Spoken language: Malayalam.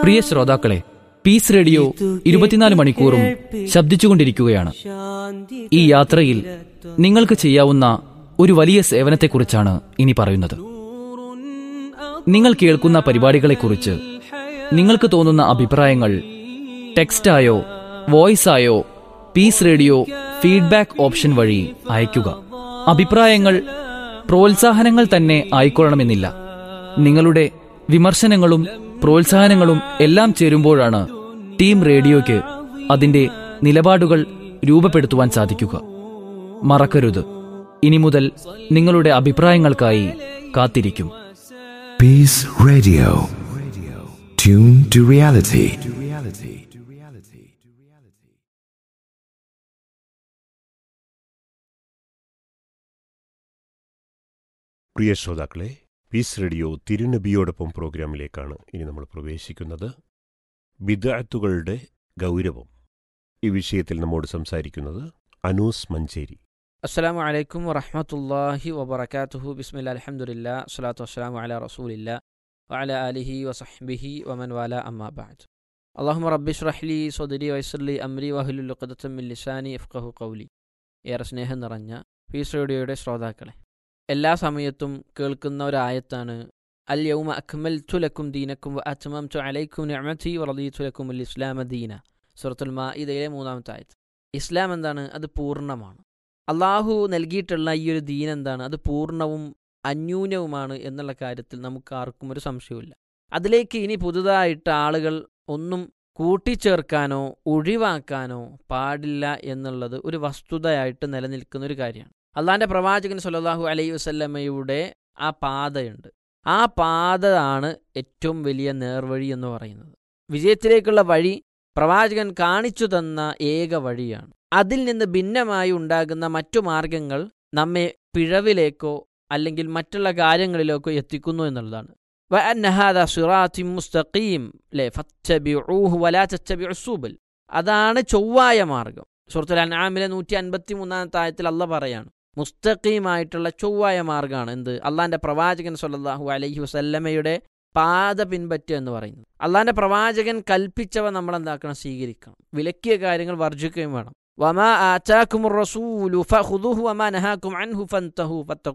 പ്രിയ ശ്രോതാക്കളെ പീസ് റേഡിയോ ഇരുപത്തിനാല് മണിക്കൂറും ശബ്ദിച്ചുകൊണ്ടിരിക്കുകയാണ് ഈ യാത്രയിൽ നിങ്ങൾക്ക് ചെയ്യാവുന്ന ഒരു വലിയ സേവനത്തെക്കുറിച്ചാണ് ഇനി പറയുന്നത് നിങ്ങൾ കേൾക്കുന്ന പരിപാടികളെക്കുറിച്ച് നിങ്ങൾക്ക് തോന്നുന്ന അഭിപ്രായങ്ങൾ ടെക്സ്റ്റായോ വോയിസായോ പീസ് റേഡിയോ ഫീഡ്ബാക്ക് ഓപ്ഷൻ വഴി അയയ്ക്കുക അഭിപ്രായങ്ങൾ പ്രോത്സാഹനങ്ങൾ തന്നെ ആയിക്കൊള്ളണമെന്നില്ല നിങ്ങളുടെ വിമർശനങ്ങളും പ്രോത്സാഹനങ്ങളും എല്ലാം ചേരുമ്പോഴാണ് ടീം റേഡിയോയ്ക്ക് അതിന്റെ നിലപാടുകൾ രൂപപ്പെടുത്തുവാൻ സാധിക്കുക മറക്കരുത് ഇനി മുതൽ നിങ്ങളുടെ അഭിപ്രായങ്ങൾക്കായി കാത്തിരിക്കും Peace Radio. Tune to reality. പ്രിയ ശ്രോതാക്കളെ പീസ് റേഡിയോ തിരുനബിയോടൊപ്പം പ്രോഗ്രാമിലേക്കാണ് ഇനി നമ്മൾ പ്രവേശിക്കുന്നത് ബിദഅത്തുകളുടെ ഗൗരവം ഈ വിഷയത്തിൽ നമ്മോട് സംസാരിക്കുന്നത് അനൂസ് മഞ്ചേരി അസ്സലാമു അലൈക്കും വറഹ്മത്തുള്ളാഹി വബറകാതുഹു ബിസ്മില്ലാ അൽഹംദുലില്ലാ സ്വലാത്തു വസ്സലാമു അലാ റസൂലില്ലാ വഅല ആലിഹി വസഹ്ബിഹി വമൻ വാല അമ്മാ ബഅദ് അല്ലാഹുമ്മ റബ്ബി ഇശ്റഹ് ലി സ്വദ്രി വയസ്സിർ ലി അംരി വഹ്ലുൽ ഉഖ്ദത്തം മിൻ ലിസാനി യഫ്ഖഹു ഖൗലി ഏറെ സ്നേഹം നിറഞ്ഞ പീസ് റേഡിയോയുടെ ശ്രോതാക്കളെ എല്ലാ സമയത്തും കേൾക്കുന്ന ഒരു ആയത്താണ് അൽ യൗമ അക്മൽതു ലക്കും ദീനക്കും വ അത്മംതു അലൈക്കും നിഅമതി വറദീതു ലക്കും അൽ ഇസ്ലാമ ദീന സൂറത്തുൽ മാഇദയിലെ മൂന്നാമത്തെ ആയത്ത് ഇസ്ലാം എന്താണ് അത് പൂർണ്ണമാണ് അള്ളാഹു നൽകിയിട്ടുള്ള ഈ ഒരു ദീൻ എന്താണ് അത് പൂർണ്ണവും അന്യൂനവുമാണ് എന്നുള്ള കാര്യത്തിൽ നമുക്ക് ആർക്കും ഒരു സംശയവുമില്ല അതിലേക്ക് ഇനി പുതുതായിട്ട് ആളുകൾ ഒന്നും കൂട്ടിച്ചേർക്കാനോ ഒഴിവാക്കാനോ പാടില്ല എന്നുള്ളത് ഒരു വസ്തുതയായിട്ട് നിലനിൽക്കുന്ന ഒരു കാര്യമാണ് അള്ളാഹിൻ്റെ പ്രവാചകൻ സല്ലല്ലാഹു അലൈഹി വസല്ലമയുടെ ആ പാതയുണ്ട് ആ പാത ആണ് ഏറ്റവും വലിയ നേർവഴി എന്ന് പറയുന്നത് വിജയത്തിലേക്കുള്ള വഴി പ്രവാചകൻ കാണിച്ചു തന്ന ഏക വഴിയാണ് അതിൽ നിന്ന് ഭിന്നമായി ഉണ്ടാകുന്ന മറ്റു മാർഗങ്ങൾ നമ്മെ പിഴവിലേക്കോ അല്ലെങ്കിൽ മറ്റുള്ള കാര്യങ്ങളിലേക്കോ എത്തിക്കുന്നു എന്നുള്ളതാണ് വഅന്നഹാദ സിറാത്തിൻ മുസ്തഖീം ലെ ഫത്തബിഊഹു വലാ തത്തബിഉ സുബൽ അതാണ് ചൊവ്വായ മാർഗം സൂറത്തുൽ അൻആമിലെ നൂറ്റി അൻപത്തി മൂന്നാമത്തെ ആയത്തിൽ അല്ല പറയാണ് മുസ്തഖീമായിട്ടുള്ള ചൊവ്വായ മാർഗമാണ് എന്ത് അള്ളാന്റെ പ്രവാചകൻ സല്ലല്ലാഹു അലൈഹി വസല്ലമയുടെ പാത പിൻപറ്റുക എന്ന് പറയുന്നത് അള്ളാന്റെ പ്രവാചകൻ കൽപ്പിച്ചവ നമ്മൾ എന്താക്കണം സ്വീകരിക്കണം വിലക്കിയ കാര്യങ്ങൾ വർജിക്കുകയും വേണം വമാ ആറ്റാക്കും റസൂലു ഫഖുദുഹു വമാ നഹാക്കും അൻഹു ഫൻതഹു